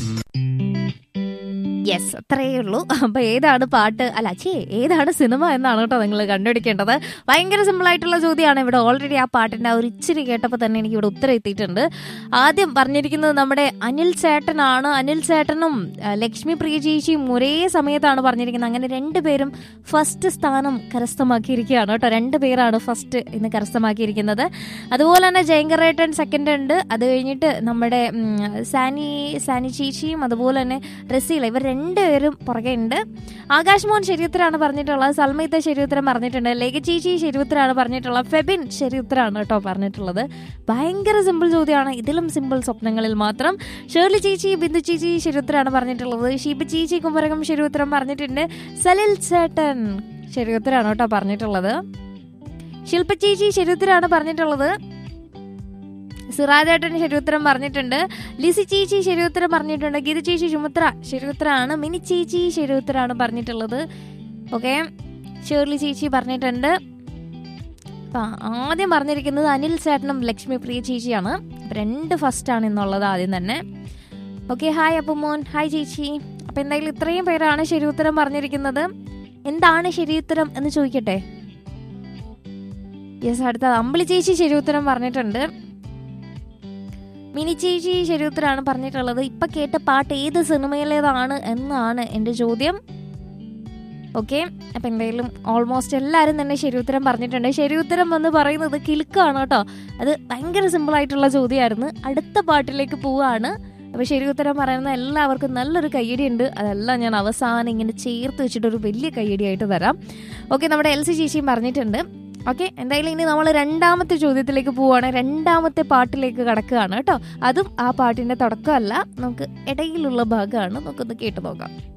yes അത്രയേ ഉള്ളൂ അപ്പൊ ഏതാണ് പാട്ട് അല്ല ചേ ഏതാണ് സിനിമ എന്നാണ് കേട്ടോ നിങ്ങൾ കണ്ടുപിടിക്കേണ്ടത് ഭയങ്കര സിമ്പിൾ ആയിട്ടുള്ള ചോദ്യമാണ് ഇവിടെ ഓൾറെഡി ആ പാട്ടിന്റെ ആ ഒരു ഇച്ചിരി കേട്ടപ്പോൾ തന്നെ എനിക്ക് ഇവിടെ ഉത്തരം എത്തിയിട്ടുണ്ട് ആദ്യം പറഞ്ഞിരിക്കുന്നത് നമ്മുടെ അനിൽ ചേട്ടനാണ് അനിൽ ചേട്ടനും ആ, ലക്ഷ്മി പ്രിയ ചേച്ചിയും ഒരേ സമയത്താണ് പറഞ്ഞിരിക്കുന്നത് അങ്ങനെ രണ്ടുപേരും ഫസ്റ്റ് സ്ഥാനം കരസ്ഥമാക്കിയിരിക്കുകയാണ് കേട്ടോ രണ്ട് പേരാണ് ഫസ്റ്റ് ഇന്ന് കരസ്ഥമാക്കിയിരിക്കുന്നത് അതുപോലെ തന്നെ ജയങ്കറേട്ടൻ സെക്കൻഡ് ഉണ്ട് അത് കഴിഞ്ഞിട്ട് നമ്മുടെ ഉം, സാനി സാനി ചേച്ചിയും അതുപോലെ തന്നെ റസീല ഇവർ രണ്ടുപേരും പുറകെ ഉണ്ട് ആകാശ് മോഹൻ ശരിയുത്തരാണ് പറഞ്ഞിട്ടുള്ളത് സൽമീത്ത ശരിയുത്തരം പറഞ്ഞിട്ടുണ്ട് ലേഖ ചേച്ചി ശരിയുത്തരാണ് പറഞ്ഞിട്ടുള്ളത് ഫെബിൻ ശരിയുത്തരാണ് കേട്ടോ പറഞ്ഞിട്ടുള്ളത് ഭയങ്കര സിമ്പിൾ ചോദ്യമാണ് ഇതിലും സിമ്പിൾ സ്വപ്നങ്ങളിൽ മാത്രം ഷേർലി ചേച്ചി ബിന്ദു ചേച്ചി ശരിയുത്തരാണ് പറഞ്ഞിട്ടുള്ളത് ഷീബ ചേച്ചി കുമരകം ശരിയുത്തരം പറഞ്ഞിട്ടുണ്ട് സലിൽ ചേട്ടൻ ശരിയുത്തരാണ് കേട്ടോ പറഞ്ഞിട്ടുള്ളത് ശില്പ ചേച്ചി ശരിയുത്തരാണ് പറഞ്ഞിട്ടുള്ളത് സിറാജേട്ടൻ ശരിയുത്തരം പറഞ്ഞിട്ടുണ്ട് ലിസി ചേച്ചി ശരിയുത്തരം പറഞ്ഞിട്ടുണ്ട് ഗീത ചേച്ചി ചുമത്ര ശരിയുത്തരാണ് മിനി ചേച്ചി ശരിയുത്തരാണ് പറഞ്ഞിട്ടുള്ളത് ഓക്കെ ഷേർലി ചേച്ചി പറഞ്ഞിട്ടുണ്ട് അപ്പൊ ആദ്യം പറഞ്ഞിരിക്കുന്നത് അനിൽ ചേട്ടനും ലക്ഷ്മി പ്രിയ ചേച്ചിയാണ് അപ്പൊ രണ്ട് ഫസ്റ്റ് ആണ് എന്നുള്ളത് ആദ്യം തന്നെ ഓക്കെ ഹായ് അപ്പുമോൻ ഹായ് ചേച്ചി അപ്പൊ എന്തായാലും ഇത്രയും പേരാണ് ശരിയുത്തരം പറഞ്ഞിരിക്കുന്നത് എന്താണ് ശരിയുത്തരം എന്ന് ചോദിക്കട്ടെ യെസ് അടുത്തത് അമ്പിളി ചേച്ചി ശരിയുത്തരം പറഞ്ഞിട്ടുണ്ട് മിനി ചേച്ചി ശരിയുത്തരാണ് പറഞ്ഞിട്ടുള്ളത് ഇപ്പൊ കേട്ട പാട്ട് ഏത് സിനിമയിലേതാണ് എന്നാണ് എൻ്റെ ചോദ്യം ഓക്കെ അപ്പം എന്തായാലും ഓൾമോസ്റ്റ് എല്ലാവരും തന്നെ ശരിയുത്തരം പറഞ്ഞിട്ടുണ്ട് ശരിയുത്തരം എന്ന് പറയുന്നത് കിലുക്കാണ് കേട്ടോ അത് ഭയങ്കര സിമ്പിൾ ആയിട്ടുള്ള ചോദ്യമായിരുന്നു അടുത്ത പാട്ടിലേക്ക് പോവുകയാണ് അപ്പോൾ ശരിയുത്തരം പറയുന്ന എല്ലാവർക്കും നല്ലൊരു കയ്യടി ഉണ്ട് അതെല്ലാം ഞാൻ അവസാനം ഇങ്ങനെ ചേർത്ത് വെച്ചിട്ട് ഒരു വലിയ കയ്യടിയായിട്ട് തരാം ഓക്കെ നമ്മുടെ എൽ സി ചേച്ചിയും പറഞ്ഞിട്ടുണ്ട് ഓക്കെ എന്തായാലും ഇനി നമ്മൾ രണ്ടാമത്തെ ചോദ്യത്തിലേക്ക് പോവുകയാണ് രണ്ടാമത്തെ പാട്ടിലേക്ക് കടക്കുകയാണ് കേട്ടോ അതും ആ പാട്ടിന്റെ തുടക്കമല്ല നമുക്ക് ഇടയിലുള്ള ഭാഗമാണ് നമുക്കൊന്ന് കേട്ടു നോക്കാം